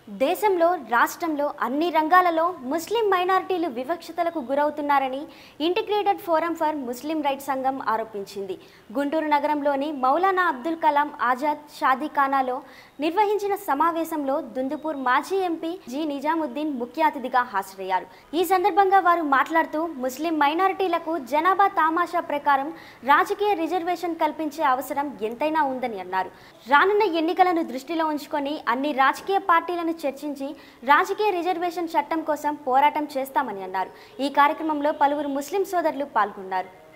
దేశంలో రాష్ట్రంలో అన్ని రంగాలలో ముస్లిం మైనారిటీలు వివక్షతలకు గురవుతున్నారని integrated forum for Muslim rights సంఘం ఆరోపించింది గుంటూరు నగరంలోని మౌలానా అబ్దుల్ కలాం ఆజాద్ షాదీఖానాలో నిర్వహించిన సమావేశంలో దుందుపూర్ మాజీ ఎంపీ జి నిజాముద్దీన్ ముఖ్య అతిథిగా హాజరయ్యారు ఈ సందర్భంగా వారు మాట్లాడుతూ ముస్లిం మైనారిటీలకు జనాభా తామాషా ప్రకారం రాజకీయ రిజర్వేషన్ కల్పించే అవసరం ఎంతైనా ఉందని అన్నారు రానున్న ఎన్నికలను దృష్టిలో ఉంచుకొని అన్ని రాజకీయ పార్టీలను చర్చించి రాజకీయ రిజర్వేషన్ చట్టం కోసం పోరాటం చేస్తామని అన్నారు ఈ కార్యక్రమంలో పలువురు ముస్లిం సోదరులు పాల్గొన్నారు